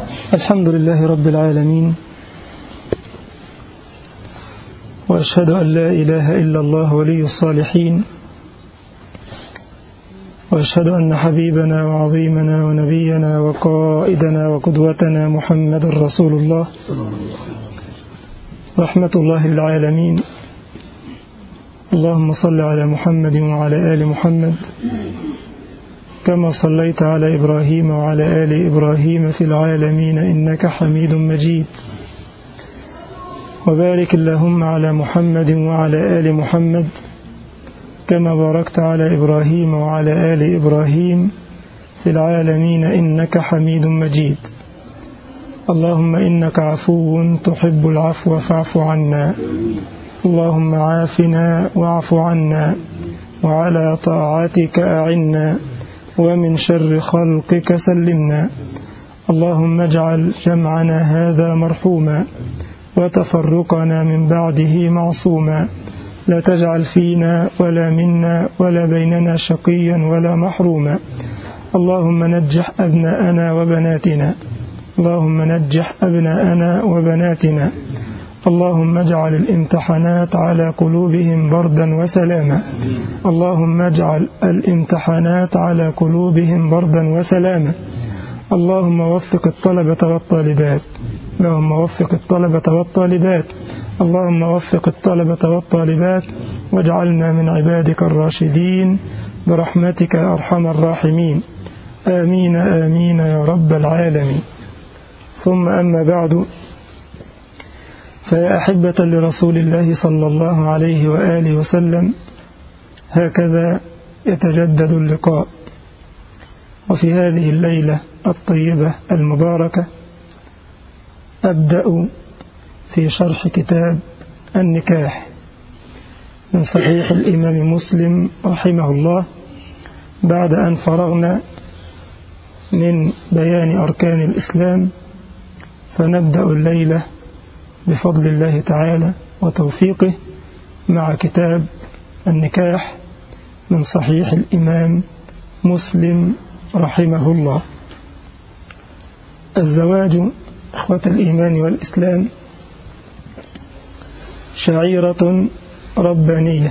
الحمد لله رب العالمين وأشهد أن لا إله إلا الله ولي الصالحين وأشهد أن حبيبنا وعظيمنا ونبينا وقائدنا وقدوتنا محمد رسول الله رحمة الله للعالمين اللهم صل على محمد وعلى آل محمد كما صليت على إبراهيم وعلى آل إبراهيم في العالمين إنك حميد مجيد وبارك اللهم على محمد وعلى آل محمد كما باركت على إبراهيم وعلى آل إبراهيم في العالمين إنك حميد مجيد اللهم إنك عفو تحب العفو فاعف عنا اللهم عافنا واعف عنا وعلى طاعتك أعنا ومن شر خلقك سلمنا اللهم اجعل جمعنا هذا مرحوما وتفرقنا من بعده معصوما لا تجعل فينا ولا منا ولا بيننا شقيا ولا محروما اللهم نجح أبناءنا وبناتنا اللهم نجح أبناءنا وبناتنا اللهم اجعل الامتحانات على قلوبهم بردا وسلاما اللهم اجعل الامتحانات على قلوبهم بردا وسلاما اللهم وفق الطلبة والطالبات اللهم وفق الطلبة والطالبات اللهم وفق الطلبة والطالبات واجعلنا من عبادك الراشدين برحمتك يا أرحم الراحمين آمين آمين يا رب العالمين ثم أما بعد فيا أحبة لرسول الله صلى الله عليه وآله وسلم هكذا يتجدد اللقاء وفي هذه الليلة الطيبة المباركة أبدأ في شرح كتاب النكاح من صحيح الإمام مسلم رحمه الله بعد أن فرغنا من بيان أركان الإسلام فنبدأ الليلة بفضل الله تعالى وتوفيقه مع كتاب النكاح من صحيح الإمام مسلم رحمه الله الزواج إخوة الإيمان والإسلام شعيرة ربانية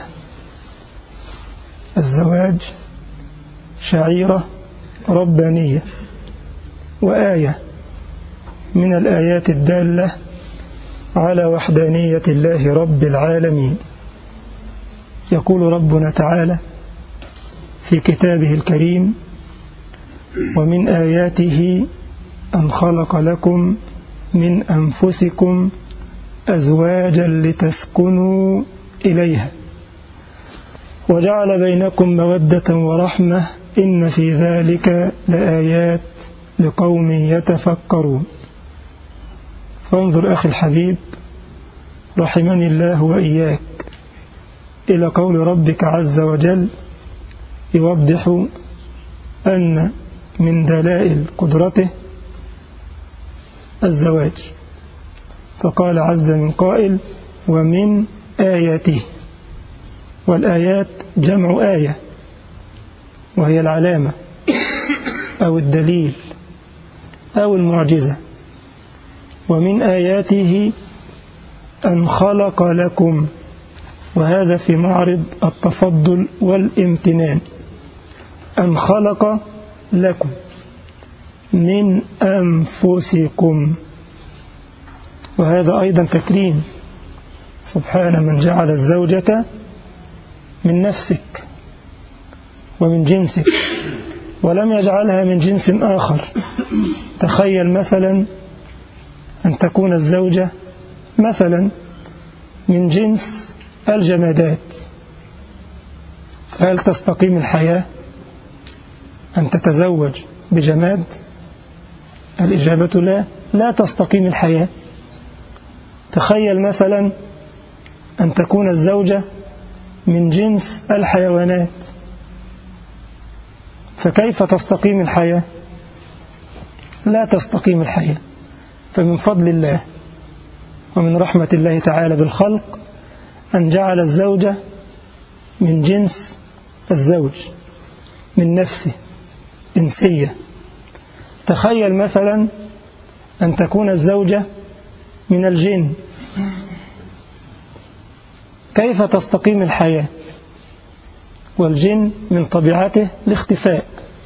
الزواج شعيرة ربانية وآية من الآيات الدالة على وحدانية الله رب العالمين يقول ربنا تعالى في كتابه الكريم ومن آياته أن خلق لكم من أنفسكم أزواجا لتسكنوا إليها وجعل بينكم مودة ورحمة إن في ذلك لآيات لقوم يتفكرون فانظر أخي الحبيب رحمني الله وإياك إلى قول ربك عز وجل يوضح أن من دلائل قدرته الزواج فقال عز من قائل ومن آياته والآيات جمع آية وهي العلامة أو الدليل أو المعجزة ومن آياته أن خلق لكم وهذا في معرض التفضل والامتنان أن خلق لكم من أنفسكم وهذا أيضا تكريم سبحان من جعل الزوجة من نفسك ومن جنسك ولم يجعلها من جنس آخر تخيل مثلا أن تكون الزوجة مثلا من جنس الجمادات فهل تستقيم الحياة أن تتزوج بجماد الإجابة لا لا تستقيم الحياة تخيل مثلا أن تكون الزوجة من جنس الحيوانات فكيف تستقيم الحياة لا تستقيم الحياة فمن فضل الله ومن رحمة الله تعالى بالخلق أن جعل الزوجة من جنس الزوج من نفسه إنسية تخيل مثلا أن تكون الزوجة من الجن كيف تستقيم الحياة والجن من طبيعته الاختفاء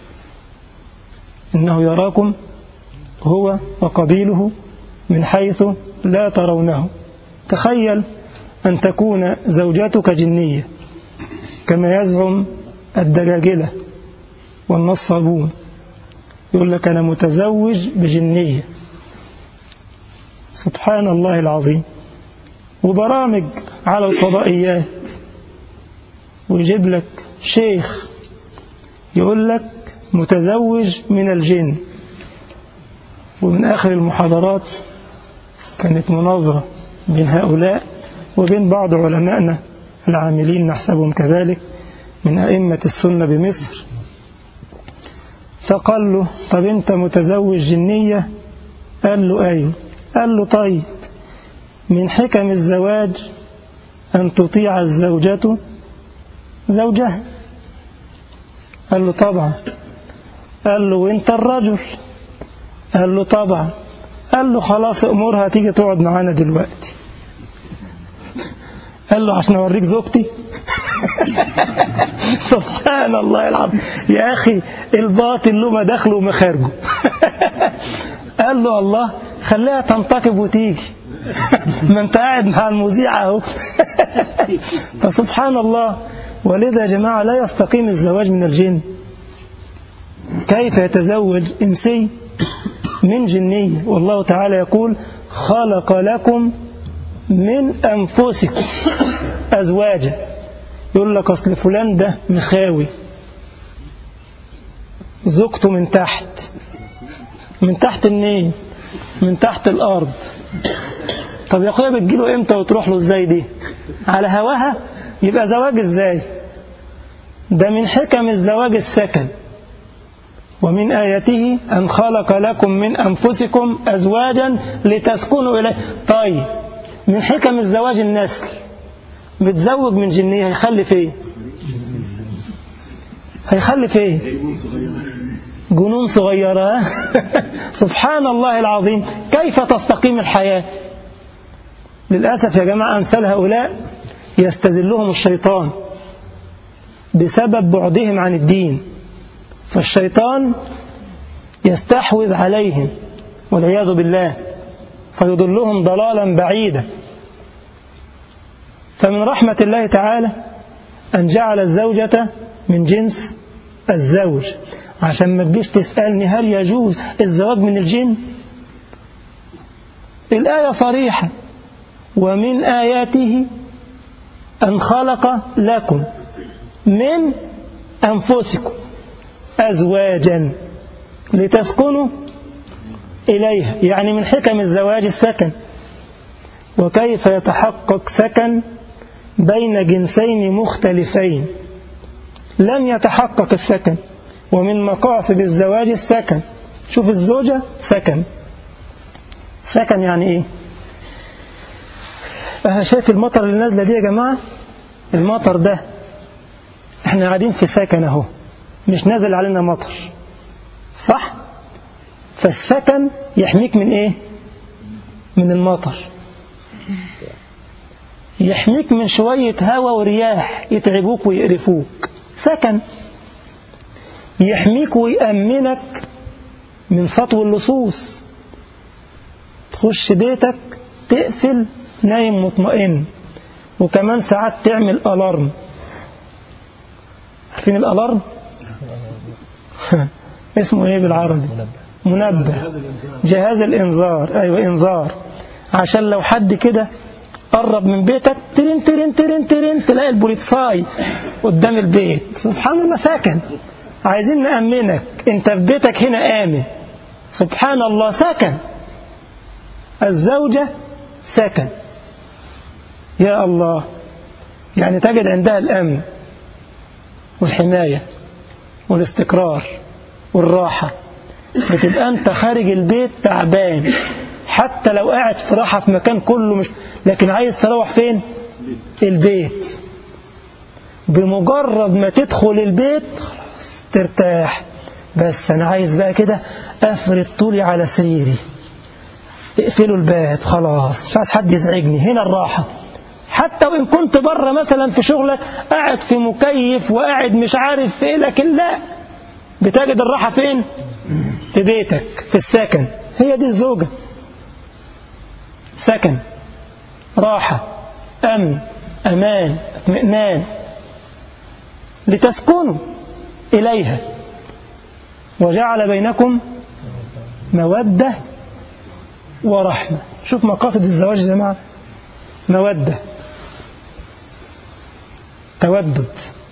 إنه يراكم هو وقبيله من حيث لا ترونه تخيل أن تكون زوجتك جنية كما يزعم الدجاجلة والنصابون يقول لك أنا متزوج بجنية سبحان الله العظيم وبرامج على الفضائيات ويجيب لك شيخ يقول لك متزوج من الجن ومن آخر المحاضرات كانت مناظرة بين هؤلاء وبين بعض علمائنا العاملين نحسبهم كذلك من أئمة السنة بمصر فقال له طب أنت متزوج جنية قال له أيوه قال له طيب من حكم الزواج أن تطيع الزوجة زوجها قال له طبعا قال له وانت الرجل قال له طبعا قال له خلاص امورها تيجي تقعد معانا دلوقتي قال له عشان اوريك زوجتي سبحان الله العظيم يا اخي الباطل له مداخله ومخارجه قال له الله خليها تنتقب وتيجي ما انت قاعد مع المذيع اهو فسبحان الله ولذا يا جماعه لا يستقيم الزواج من الجن كيف يتزوج انسي من جنيه والله تعالى يقول خلق لكم من انفسكم ازواجا يقول لك اصل فلان ده مخاوي زوجته من تحت من تحت منين من تحت الارض طب يا اخويا بتجيله امتى وتروح له ازاي دي على هواها يبقى زواج ازاي ده من حكم الزواج السكن ومن آياته أن خلق لكم من أنفسكم أزواجا لتسكنوا إليه طيب من حكم الزواج النسل متزوج من جنية هيخلف ايه هيخلف ايه جنون صغيرة سبحان الله العظيم كيف تستقيم الحياة للأسف يا جماعة أمثال هؤلاء يستزلهم الشيطان بسبب بعدهم عن الدين فالشيطان يستحوذ عليهم والعياذ بالله فيضلهم ضلالا بعيدا فمن رحمة الله تعالى أن جعل الزوجة من جنس الزوج عشان ما تجيش تسألني هل يجوز الزواج من الجن الآية صريحة ومن آياته أن خلق لكم من أنفسكم أزواجا لتسكنوا إليها يعني من حكم الزواج السكن وكيف يتحقق سكن بين جنسين مختلفين لم يتحقق السكن ومن مقاصد الزواج السكن شوف الزوجة سكن سكن يعني ايه أه شايف المطر اللي نازله دي يا جماعة المطر ده احنا قاعدين في سكن اهو مش نازل علينا مطر صح فالسكن يحميك من ايه من المطر يحميك من شوية هواء ورياح يتعبوك ويقرفوك سكن يحميك ويأمنك من سطو اللصوص تخش بيتك تقفل نايم مطمئن وكمان ساعات تعمل ألارم عارفين الألارم اسمه ايه بالعربي منبه جهاز الانذار ايوه انذار عشان لو حد كده قرب من بيتك ترن ترن ترن ترن تلاقي البوليتساي قدام البيت سبحان الله ساكن عايزين نأمنك انت في بيتك هنا آمن سبحان الله سكن الزوجة سكن يا الله يعني تجد عندها الأمن والحماية والاستقرار والراحة بتبقى أنت خارج البيت تعبان حتى لو قاعد في راحة في مكان كله مش لكن عايز تروح فين البيت بمجرد ما تدخل البيت خلاص ترتاح بس أنا عايز بقى كده أفرد طولي على سريري اقفلوا الباب خلاص مش عايز حد يزعجني هنا الراحة حتى وإن كنت بره مثلا في شغلك قاعد في مكيف وقاعد مش عارف في إيه لكن لا بتجد الراحة فين في بيتك في السكن هي دي الزوجة سكن راحة أمن أمان اطمئنان لتسكنوا إليها وجعل بينكم مودة ورحمة شوف مقاصد الزواج يا جماعة مودة تودد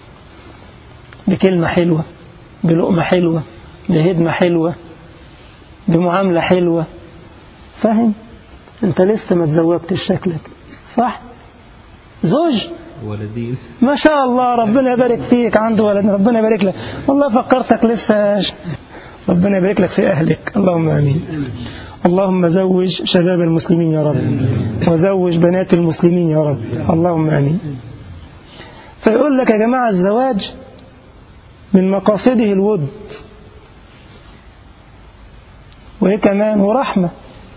بكلمة حلوة بلقمة حلوة بهدمة حلوة بمعاملة حلوة فاهم انت لسه ما تزوجتش شكلك صح زوج ولدين ما شاء الله ربنا يبارك فيك عنده ولد ربنا يبارك لك والله فكرتك لسه ربنا يبارك لك في أهلك اللهم آمين اللهم زوج شباب المسلمين يا رب وزوج بنات المسلمين يا رب اللهم آمين فيقول لك يا جماعة الزواج من مقاصده الود وإيه كمان ورحمة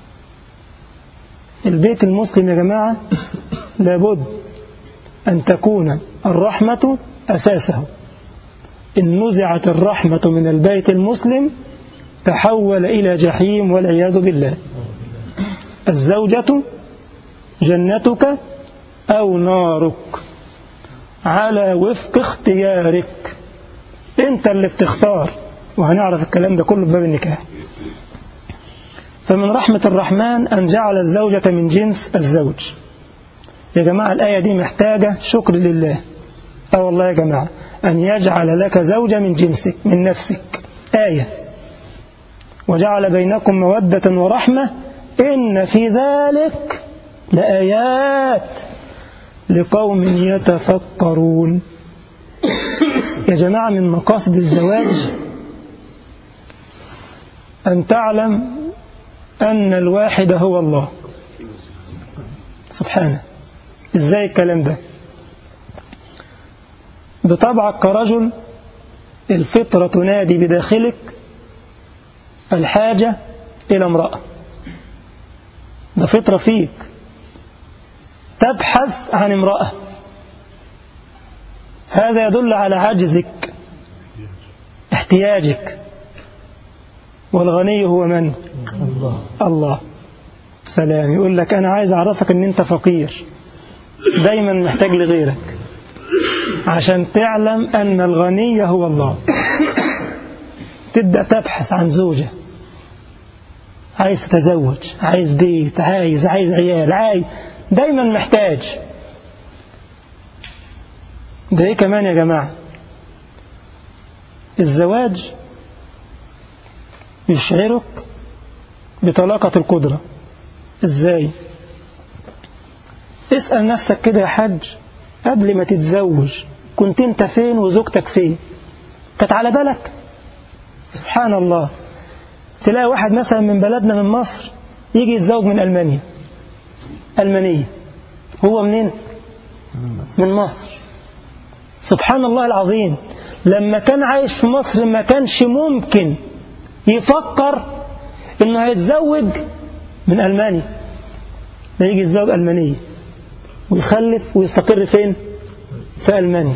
البيت المسلم يا جماعة لابد أن تكون الرحمة أساسه إن نزعت الرحمة من البيت المسلم تحول إلى جحيم والعياذ بالله الزوجة جنتك أو نارك على وفق اختيارك أنت اللي بتختار وهنعرف الكلام ده كله في باب النكاح فمن رحمة الرحمن أن جعل الزوجة من جنس الزوج يا جماعة الآية دي محتاجة شكر لله أه والله يا جماعة أن يجعل لك زوجة من جنسك من نفسك آية وجعل بينكم مودة ورحمة إن في ذلك لآيات لقوم يتفكرون يا جماعة من مقاصد الزواج أن تعلم أن الواحد هو الله سبحانه إزاي الكلام ده بطبعك كرجل الفطرة تنادي بداخلك الحاجة إلى امرأة ده فطرة فيك تبحث عن امرأة هذا يدل على عجزك احتياجك والغني هو من الله الله سلام يقول لك أنا عايز أعرفك أن أنت فقير دايما محتاج لغيرك عشان تعلم أن الغني هو الله تبدأ تبحث عن زوجة عايز تتزوج عايز بيت عايز عايز عيال عايز دايما محتاج ده ايه كمان يا جماعة الزواج يشعرك بطلاقة القدرة ازاي اسأل نفسك كده يا حاج قبل ما تتزوج كنت انت فين وزوجتك فين كانت على بالك سبحان الله تلاقي واحد مثلا من بلدنا من مصر يجي يتزوج من ألمانيا ألمانية هو منين من مصر سبحان الله العظيم لما كان عايش في مصر ما كانش ممكن يفكر انه هيتزوج من ألمانيا لا يجي يتزوج ألمانية ويخلف ويستقر فين في ألمانيا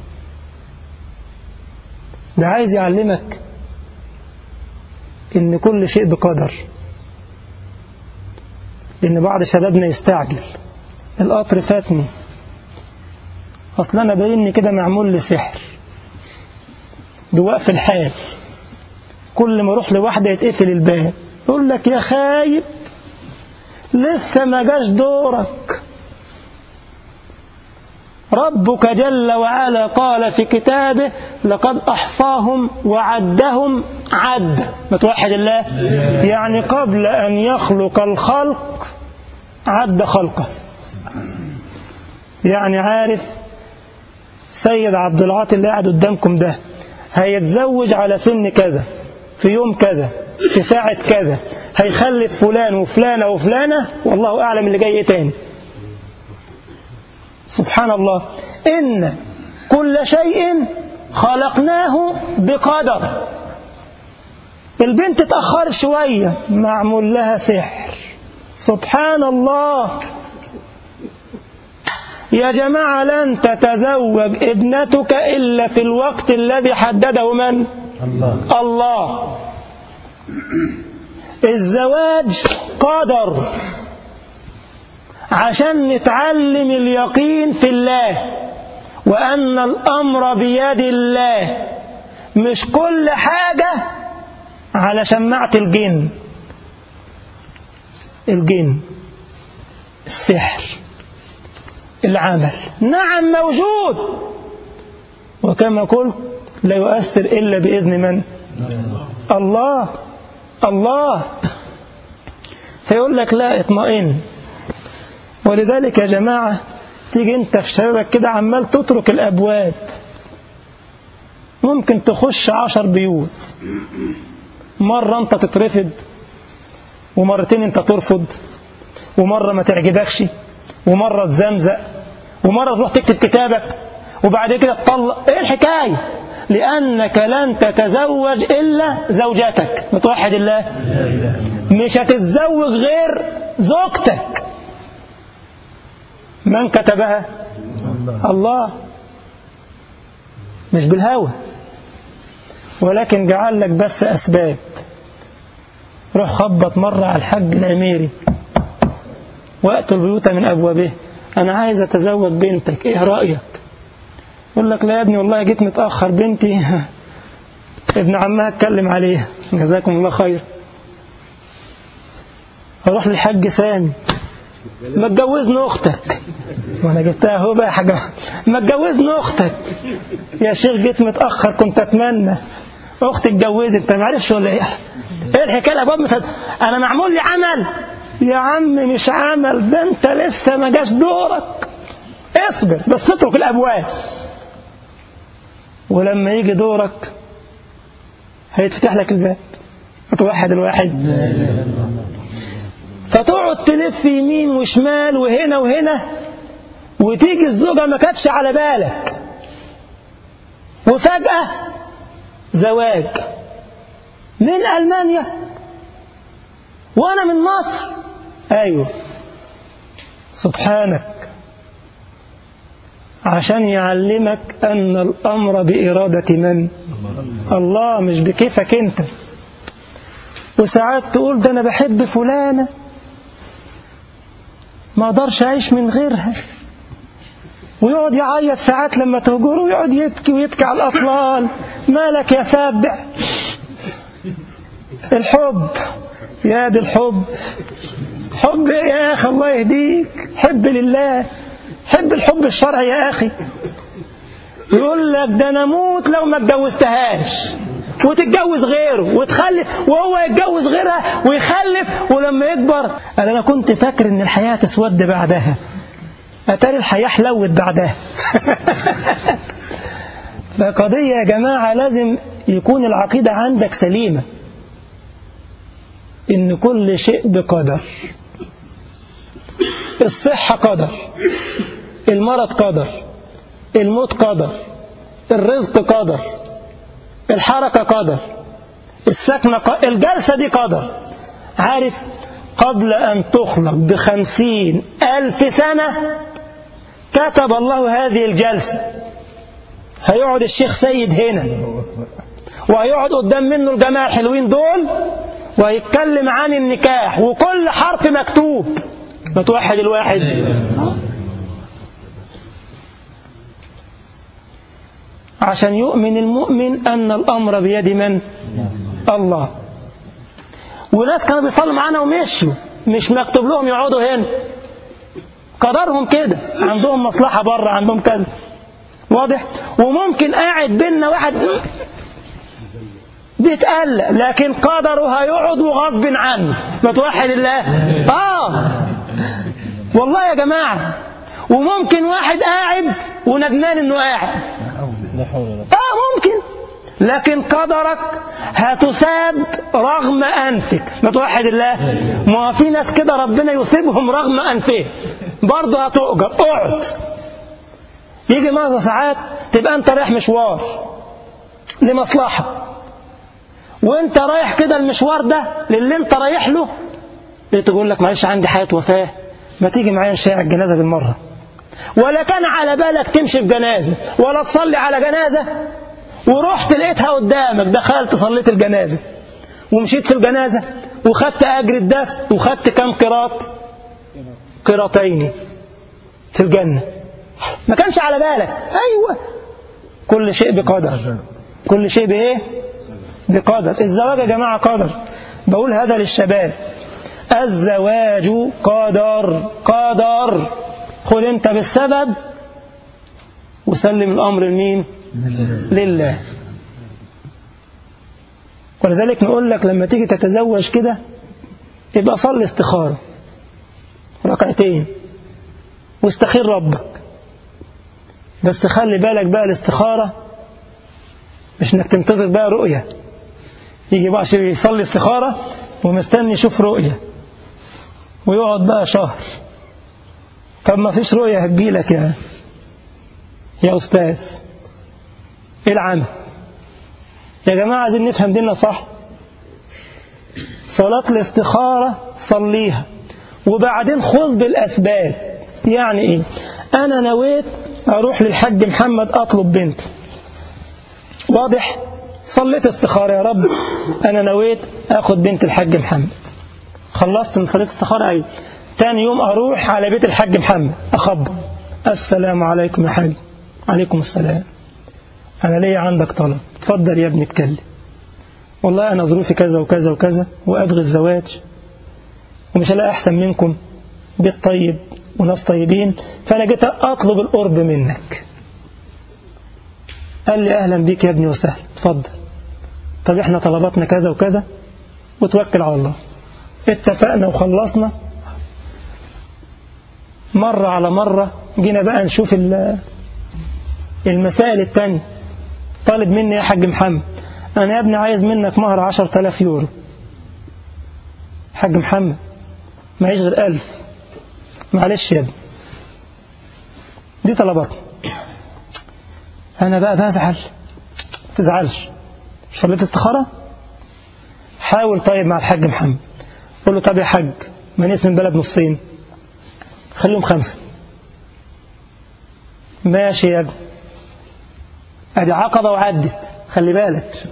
ده عايز يعلمك ان كل شيء بقدر ان بعض شبابنا يستعجل القطر فاتني اصل انا باينني كده معمول لي سحر بوقف الحال كل ما اروح لواحده يتقفل الباب يقول لك يا خايب لسه ما جاش دورك ربك جل وعلا قال في كتابه لقد أحصاهم وعدهم عد ما توحد الله يعني قبل أن يخلق الخلق عد خلقه يعني عارف سيد عبد العاطي اللي قاعد قدامكم ده هيتزوج على سن كذا في يوم كذا في ساعة كذا هيخلف فلان وفلانة وفلانة والله أعلم اللي جاي إيه تاني سبحان الله إن كل شيء خلقناه بقدر البنت اتأخرت شوية معمول لها سحر سبحان الله يا جماعة لن تتزوج ابنتك إلا في الوقت الذي حدده من؟ الله الله الزواج قدر عشان نتعلم اليقين في الله وأن الأمر بيد الله مش كل حاجة على شماعة الجن الجن السحر العمل نعم موجود وكما قلت لا يؤثر إلا بإذن من الله الله فيقول لك لا اطمئن ولذلك يا جماعة تيجي انت في شبابك كده عمال تترك الأبواب ممكن تخش عشر بيوت مرة انت تترفض ومرتين انت ترفض ومرة ما تعجبكش ومرة تزمزق ومرة تروح تكتب كتابك وبعد كده تطلق ايه الحكاية لأنك لن تتزوج إلا زوجتك متوحد الله مش هتتزوج غير زوجتك من كتبها الله مش بالهوى ولكن جعل لك بس أسباب روح خبط مرة على الحج الأميري وأتوا البيوت من أبوابه أنا عايز أتزوج بنتك إيه رأيك يقول لك لا يا ابني والله جيت متأخر بنتي ابن عمها اتكلم عليها جزاكم الله خير أروح للحج سامي ما تجوزني أختك وأنا جبتها هو بقى حاجة ما تجوزني أختك يا شيخ جيت متأخر كنت أتمنى أختي اتجوزت أنت ما عارفش ولا إيه إيه الحكاية الأبواب مسد أنا معمول لي عمل يا عم مش عمل ده أنت لسه ما جاش دورك اصبر بس تترك الأبواب ولما يجي دورك هيتفتح لك الباب هتوحد الواحد فتقعد تلف يمين وشمال وهنا وهنا وتيجي الزوجة ما كانتش على بالك وفجأة زواج من ألمانيا وأنا من مصر أيوه سبحانك عشان يعلمك أن الأمر بإرادة من الله مش بكيفك أنت وساعات تقول ده أنا بحب فلانة ما أقدرش أعيش من غيرها ويقعد يعيط ساعات لما تهجره ويقعد يبكي ويبكي على الأطلال مالك يا سابع الحب يا دي الحب حب يا أخي الله يهديك حب لله حب الحب الشرعي يا أخي يقول لك ده أنا أموت لو ما اتجوزتهاش وتتجوز غيره وتخلف وهو يتجوز غيرها ويخلف ولما يكبر قال أنا كنت فاكر إن الحياة تسود بعدها أتاري الحياة حلوت بعدها فقضية يا جماعة لازم يكون العقيدة عندك سليمة إن كل شيء بقدر الصحة قدر المرض قدر الموت قدر الرزق قدر الحركة قدر السكنة قدر الجلسة دي قدر عارف قبل أن تخلق بخمسين ألف سنة كتب الله هذه الجلسة هيقعد الشيخ سيد هنا وهيقعد قدام منه الجماعة الحلوين دول وهيتكلم عن النكاح وكل حرف مكتوب ما توحد الواحد عشان يؤمن المؤمن أن الأمر بيد من الله وناس كانوا بيصلوا معانا ومشوا مش مكتوب لهم يقعدوا هنا قدرهم كده عندهم مصلحة بره عندهم كذا واضح وممكن قاعد بينا واحد بيتقلق لكن قدره هيقعد وغصب عنه ما توحد الله اه والله يا جماعة وممكن واحد قاعد وندمان انه قاعد اه ممكن لكن قدرك هتساب رغم أنفك ما توحد الله ما في ناس كده ربنا يصيبهم رغم أنفه برضه هتؤجر اقعد يجي مرة ساعات تبقى أنت رايح مشوار لمصلحة وانت رايح كده المشوار ده للي انت رايح له لقيته تقول لك معلش عندي حياة وفاة ما تيجي معايا نشيع الجنازة بالمرة ولا كان على بالك تمشي في جنازة ولا تصلي على جنازة ورحت لقيتها قدامك دخلت صليت الجنازة ومشيت في الجنازة وخدت أجر الدفن وخدت كم قراط قراطين في الجنة ما كانش على بالك أيوة كل شيء بقدر كل شيء بإيه بقدر الزواج يا جماعة قدر بقول هذا للشباب الزواج قدر قدر خذ انت بالسبب وسلم الأمر لمين لله ولذلك نقول لك لما تيجي تتزوج كده يبقى صلي استخارة ركعتين واستخير ربك بس خلي بالك بقى الاستخارة مش انك تنتظر بقى رؤية يجي بقى عشان يصلي استخارة ومستني يشوف رؤية ويقعد بقى شهر طب ما فيش رؤية هتجيلك يا يا أستاذ إيه العمل يا جماعة عايزين نفهم ديننا صح صلاة الاستخارة صليها وبعدين خذ بالأسباب يعني إيه أنا نويت أروح للحج محمد أطلب بنت واضح صليت استخارة يا رب أنا نويت أخذ بنت الحج محمد خلصت من صلاة استخارة أيوة تاني يوم أروح على بيت الحج محمد أخبر السلام عليكم يا حاج عليكم السلام أنا ليا عندك طلب اتفضل يا ابني اتكلم والله أنا ظروفي كذا وكذا وكذا وأبغي الزواج ومش هلاقي أحسن منكم بيت طيب وناس طيبين فأنا جيت أطلب القرب منك قال لي أهلا بيك يا ابني وسهلا اتفضل طب احنا طلباتنا كذا وكذا وتوكل على الله اتفقنا وخلصنا مرة على مرة جينا بقى نشوف المسائل التانية طالب مني يا حاج محمد أنا يا ابني عايز منك مهر عشر تلاف يورو حاج محمد معيش غير ألف معلش يا ابني دي طلباتنا أنا بقى بزعل تزعلش صليت استخارة حاول طيب مع الحاج محمد قول له طب يا حاج ما نقسم البلد نصين خليهم خمسة ماشي يا ابني ادي عقبة وعدت خلي بالك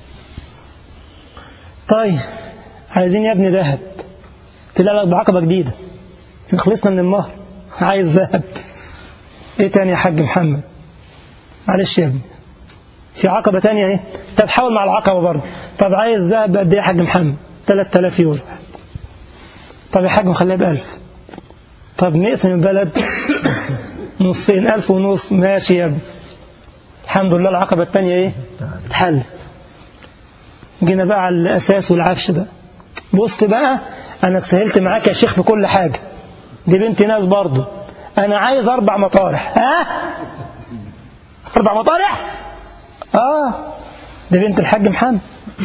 طيب عايزين يا ابني ذهب تلاقي لك بعقبة جديدة احنا خلصنا من المهر عايز ذهب ايه تاني يا حاج محمد معلش يا ابني في عقبة تانية ايه طب حاول مع العقبة برضه طب عايز ذهب قد ايه يا حاج محمد 3000 يورو طب يا حاج مخليها بألف طب نقسم البلد نصين ألف ونص ماشي يا ابني الحمد لله العقبة الثانية ايه اتحل جينا بقى على الأساس والعفش بقى بص بقى أنا اتسهلت معاك يا شيخ في كل حاجة دي بنت ناس برضه أنا عايز أربع مطارح ها أربع مطارح آه دي بنت الحاج محمد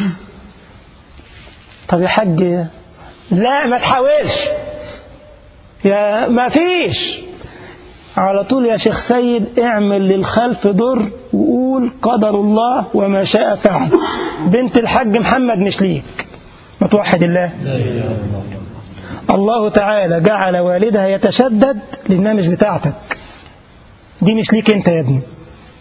طب يا حاج لا ما تحاولش يا ما فيش على طول يا شيخ سيد اعمل للخلف ضر وقول قدر الله وما شاء فعل بنت الحاج محمد مش ليك ما توحد الله الله تعالى جعل والدها يتشدد لانها مش بتاعتك دي مش ليك انت يا ابني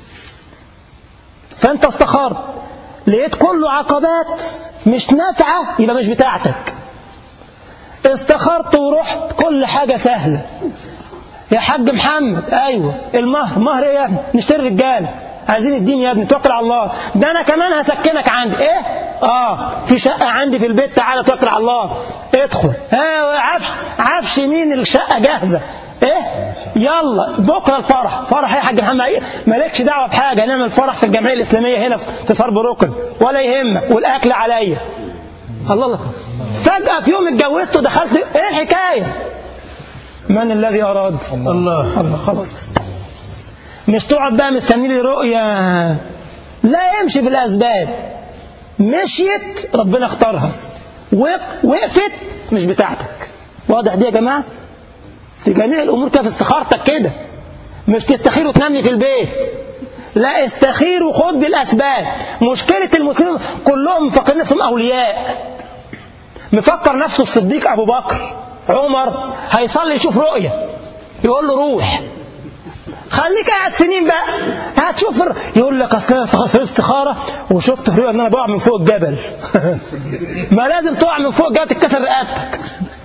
فانت استخرت لقيت كله عقبات مش نافعه يبقى مش بتاعتك استخرت ورحت كل حاجه سهله يا حاج محمد ايوه المهر مهر ايه يا ابني نشتري رجاله عايزين الدين يا ابني توكل على الله ده انا كمان هسكنك عندي ايه اه في شقه عندي في البيت تعالى توكل على الله ادخل ها عفش عفش مين الشقه جاهزه ايه يلا بكره الفرح فرح يا حاج محمد إيه؟ مالكش دعوه بحاجه نعمل فرح في الجمعيه الاسلاميه هنا في صرب ركن ولا يهمك والاكل عليا الله الله فجاه في يوم اتجوزت ودخلت ايه الحكايه من الذي أراد الله الله خلاص مش تقعد بقى مستني لي رؤية لا يمشي بالأسباب مشيت ربنا اختارها وقفت مش بتاعتك واضح دي يا جماعة في جميع الأمور كده في استخارتك كده مش تستخير وتنامني في البيت لا استخير وخد بالأسباب مشكلة المسلمين كلهم مفكرين نفسهم أولياء مفكر نفسه الصديق أبو بكر عمر هيصلي يشوف رؤية يقول له روح خليك قاعد سنين بقى هتشوف الر- يقول لك اصل انا في استخاره وشفت في رؤيا ان انا بقع من فوق الجبل ما لازم تقع من فوق الجبل تتكسر رقبتك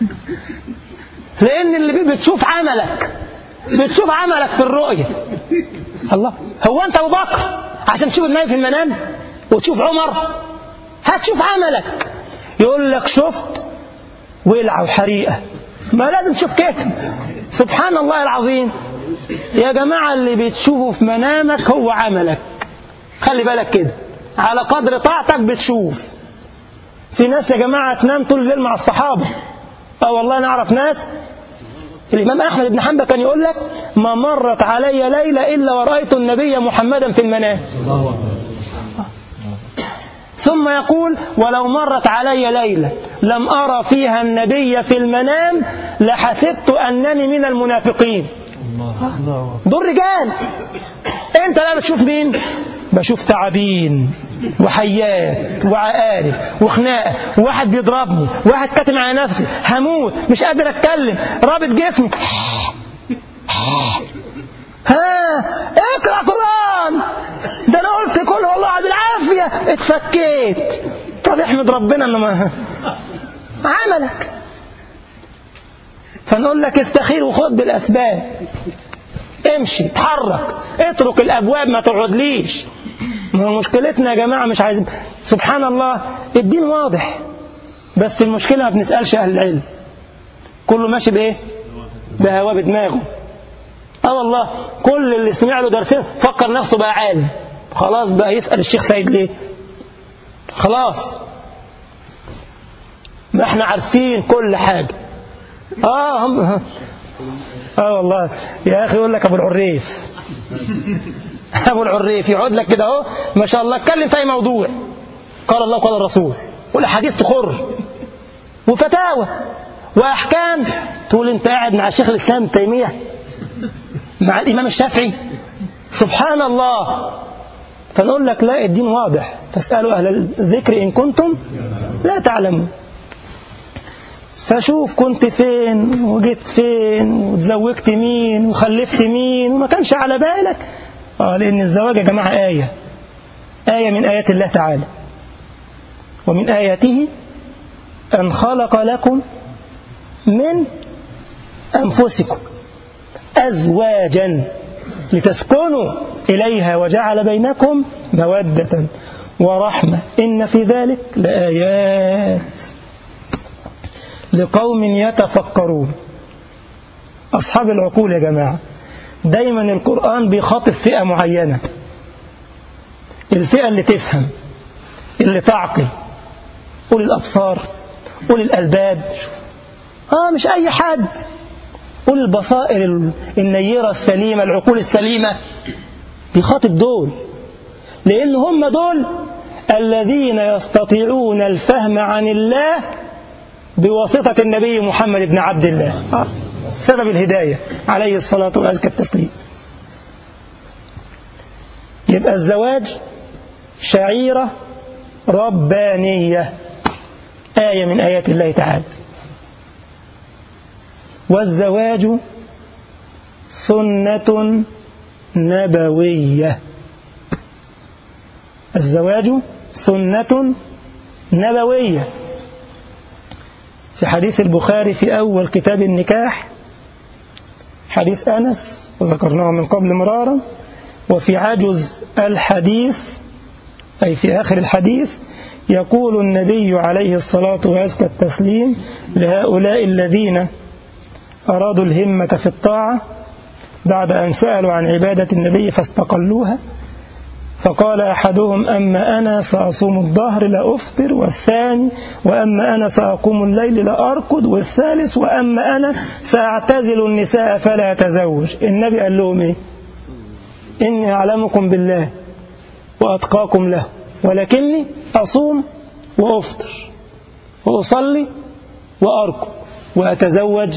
لان اللي بتشوف عملك بتشوف عملك في الرؤيه الله هو انت ابو بكر عشان تشوف النبي في المنام وتشوف عمر هتشوف عملك يقول لك شفت ولعه وحريقه ما لازم تشوف كده سبحان الله العظيم يا جماعة اللي بتشوفه في منامك هو عملك خلي بالك كده على قدر طاعتك بتشوف في ناس يا جماعة تنام طول الليل مع الصحابة اه والله نعرف ناس الإمام أحمد بن حنبل كان يقول لك ما مرت علي ليلة إلا ورأيت النبي محمدا في المنام ثم يقول ولو مرت علي ليلة لم أرى فيها النبي في المنام لحسبت أنني من المنافقين دول رجال انت بقى بتشوف مين بشوف تعابين وحيات وعقارب وخناقه وواحد بيضربني وواحد كاتم على نفسي هموت مش قادر اتكلم رابط جسمي ها اقرا قران ده انا قلت كل والله عاد العافيه اتفكيت طب احمد ربنا انه ما عملك فنقول لك استخير وخد بالاسباب امشي اتحرك اترك الابواب ما تقعدليش ما هو مشكلتنا يا جماعه مش عايزين سبحان الله الدين واضح بس المشكله ما بنسالش اهل العلم كله ماشي بايه بهواه بدماغه اه والله كل اللي سمع له درسين فكر نفسه بقى عالم خلاص بقى يسال الشيخ سيد ليه خلاص ما احنا عارفين كل حاجه اه هم اه والله يا اخي يقول لك ابو العريف ابو العريف يقعد لك كده اهو ما شاء الله اتكلم في اي موضوع قال الله وقال الرسول والاحاديث تخر وفتاوى واحكام تقول انت قاعد مع الشيخ الاسلام ابن تيميه مع الامام الشافعي سبحان الله فنقول لك لا الدين واضح فاسالوا اهل الذكر ان كنتم لا تعلمون فشوف كنت فين وجيت فين وتزوجت مين وخلفت مين وما كانش على بالك اه لان الزواج يا جماعه ايه ايه من ايات الله تعالى ومن اياته ان خلق لكم من انفسكم ازواجا لتسكنوا اليها وجعل بينكم موده ورحمه ان في ذلك لايات لقوم يتفكرون أصحاب العقول يا جماعة دايما القرآن بيخاطب فئة معينة الفئة اللي تفهم اللي تعقل أولي الأبصار أولي الألباب آه مش أي حد أولي البصائر النيرة السليمة العقول السليمة بيخاطب دول لأن هم دول الذين يستطيعون الفهم عن الله بواسطة النبي محمد بن عبد الله آه. سبب الهداية عليه الصلاة وأزكى التسليم يبقى الزواج شعيرة ربانية آية من آيات الله تعالى والزواج سنة نبوية الزواج سنة نبوية في حديث البخاري في أول كتاب النكاح حديث أنس وذكرناه من قبل مرارا وفي عجز الحديث أي في آخر الحديث يقول النبي عليه الصلاة وأزكى التسليم لهؤلاء الذين أرادوا الهمة في الطاعة بعد أن سألوا عن عبادة النبي فاستقلوها فقال أحدهم أما أنا سأصوم الظهر لا أفطر والثاني وأما أنا سأقوم الليل لا أرقد والثالث وأما أنا سأعتزل النساء فلا أتزوج النبي قال لهم إيه إني أعلمكم بالله وأتقاكم له ولكني أصوم وأفطر وأصلي وأرقد وأتزوج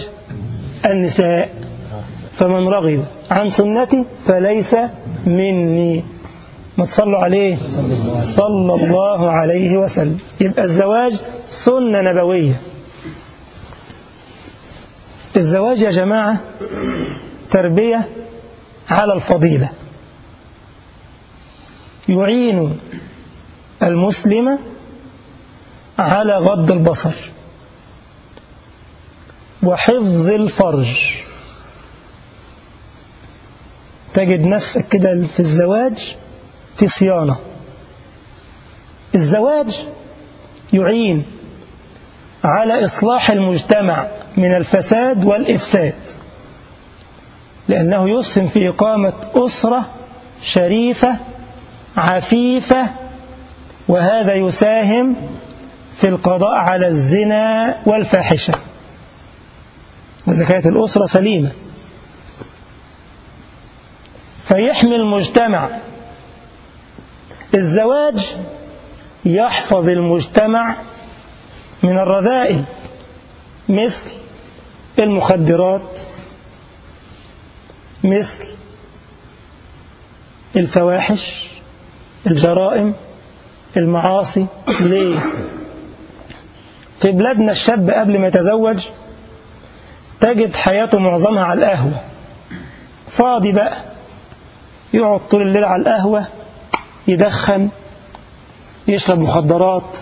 النساء فمن رغب عن سنتي فليس مني ما تصلوا عليه صلى الله عليه وسلم يبقى الزواج سنة نبوية الزواج يا جماعة تربية على الفضيلة يعين المسلم على غض البصر وحفظ الفرج تجد نفسك كده في الزواج في صيانة الزواج يعين على إصلاح المجتمع من الفساد والإفساد لأنه يسهم في إقامة أسرة شريفة عفيفة وهذا يساهم في القضاء على الزنا والفاحشة إذا كانت الأسرة سليمة فيحمي المجتمع الزواج يحفظ المجتمع من الرذائل مثل المخدرات مثل الفواحش الجرائم المعاصي ليه في بلادنا الشاب قبل ما يتزوج تجد حياته معظمها على القهوة فاضي بقى يقعد طول الليل على القهوة يدخن يشرب مخدرات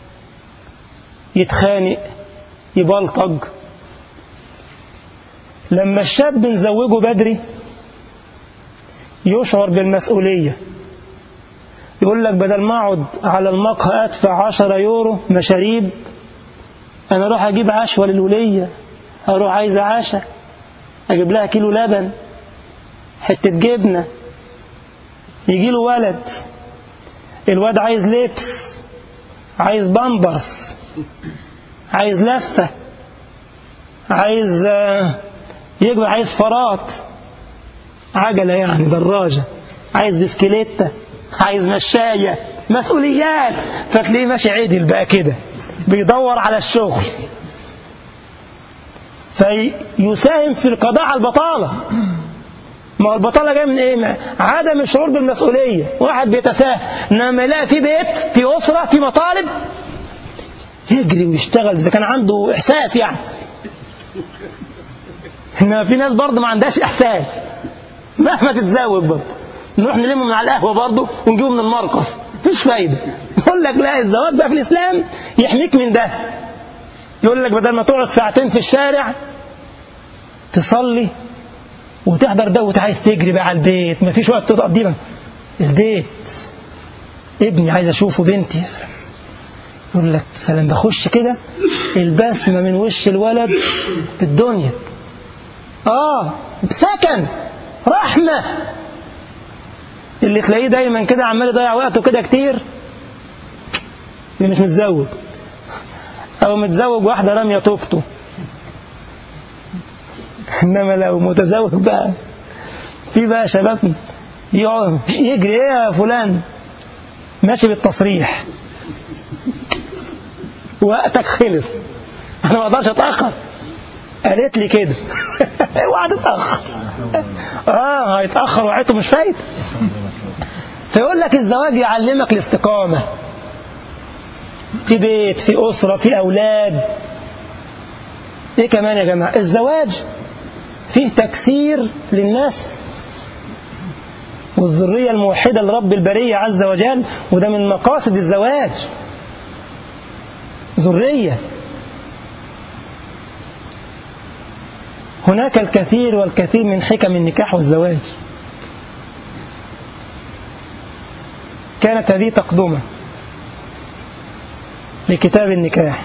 يتخانق يبلطج لما الشاب نزوجه بدري يشعر بالمسؤولية يقول لك بدل ما اقعد على المقهى ادفع 10 يورو مشاريب انا اروح اجيب عشوة للولية اروح عايزة عشاء اجيب لها كيلو لبن حتة جبنة يجي له ولد الواد عايز لبس عايز بامبرز عايز لفة عايز يجب عايز فرات عجلة يعني دراجة عايز بسكليتة عايز مشاية مسؤوليات فتلاقيه ماشي عدل بقى كده بيدور على الشغل فيساهم في القضاء على البطالة ما هو البطالة جاية من ايه؟ عدم الشعور بالمسؤولية واحد بيتساهل انما يلاقي في بيت في أسرة في مطالب يجري ويشتغل إذا كان عنده إحساس يعني إنما في ناس برضه ما عندهاش إحساس مهما تتزوج برضه نروح نلم من على القهوة برضه ونجيبه من المرقص مفيش فايدة يقول لك لا الزواج بقى في الإسلام يحميك من ده يقول لك بدل ما تقعد ساعتين في الشارع تصلي وتحضر ده وانت عايز تجري بقى على البيت مفيش وقت تقضي البيت ابني عايز اشوفه بنتي يا سلام يقول لك سلام بخش كده البسمة من وش الولد بالدنيا اه سكن رحمة اللي تلاقيه دايما كده عمال يضيع وقته كده كتير اللي مش متزوج او متزوج واحدة رامية طوبته انما لو متزوج بقى في بقى شباب يقعد يجري ايه يا فلان ماشي بالتصريح وقتك خلص انا ما اقدرش اتاخر قالت لي كده اوعى تتاخر اه هيتاخر وعيته مش فايت فيقول لك الزواج يعلمك الاستقامه في بيت في اسره في اولاد ايه كمان يا جماعه الزواج فيه تكثير للناس والذرية الموحدة لرب البرية عز وجل وده من مقاصد الزواج ذرية هناك الكثير والكثير من حكم النكاح والزواج كانت هذه تقدمة لكتاب النكاح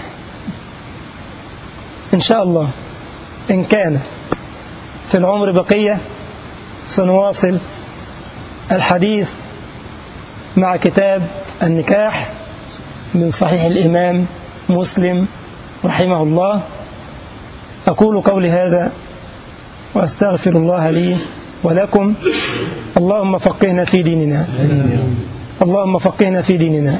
إن شاء الله إن كان في العمر بقية سنواصل الحديث مع كتاب النكاح من صحيح الإمام مسلم رحمه الله أقول قولي هذا وأستغفر الله لي ولكم اللهم فقهنا في ديننا اللهم فقهنا في ديننا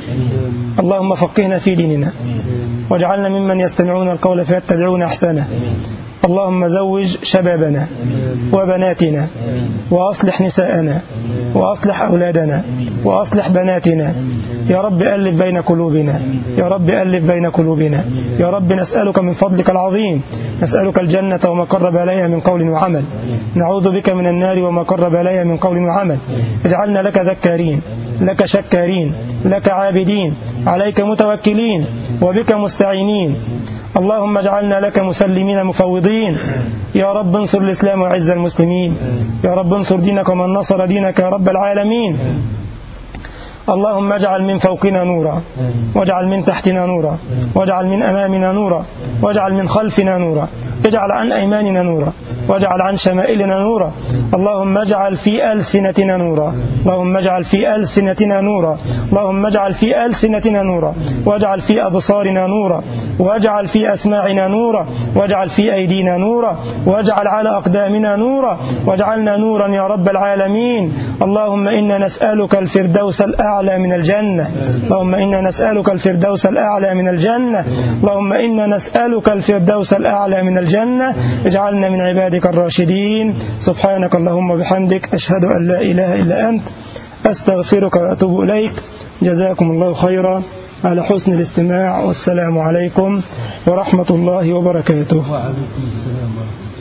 اللهم فقهنا في ديننا واجعلنا ممن يستمعون القول فيتبعون أحسنه اللهم زوج شبابنا وبناتنا وأصلح نساءنا وأصلح أولادنا وأصلح بناتنا يا رب ألف بين قلوبنا يا رب ألف بين قلوبنا يا رب نسألك من فضلك العظيم نسألك الجنة وما قرب إليها من قول وعمل نعوذ بك من النار وما قرب إليها من قول وعمل اجعلنا لك ذكارين لك شكارين لك عابدين عليك متوكلين وبك مستعينين اللهم اجعلنا لك مسلمين مفوضين يا رب انصر الإسلام وعز المسلمين يا رب انصر دينك ومن نصر دينك يا رب العالمين اللهم اجعل من فوقنا نورا واجعل من تحتنا نورا واجعل من أمامنا نورا واجعل من خلفنا نورا اجعل عن أيماننا نورا واجعل عن شمائلنا نورا اللهم اجعل في ألسنتنا نورا اللهم اجعل في ألسنتنا نورا اللهم اجعل في ألسنتنا نورا واجعل في أبصارنا نورا واجعل في أسماعنا نورا واجعل في أيدينا نورا واجعل على أقدامنا نورا واجعلنا نورا يا رب العالمين اللهم إنا نسألك الفردوس الأعلى من الجنة اللهم إنا نسألك الفردوس الأعلى من الجنة اللهم إنا نسألك الفردوس الأعلى من الجنة اجعلنا من عبادك الراشدين سبحانك اللهم وبحمدك أشهد أن لا إله إلا أنت أستغفرك وأتوب إليك جزاكم الله خيرا على حسن الاستماع والسلام عليكم ورحمة الله وبركاته وعليكم السلام ورحمة الله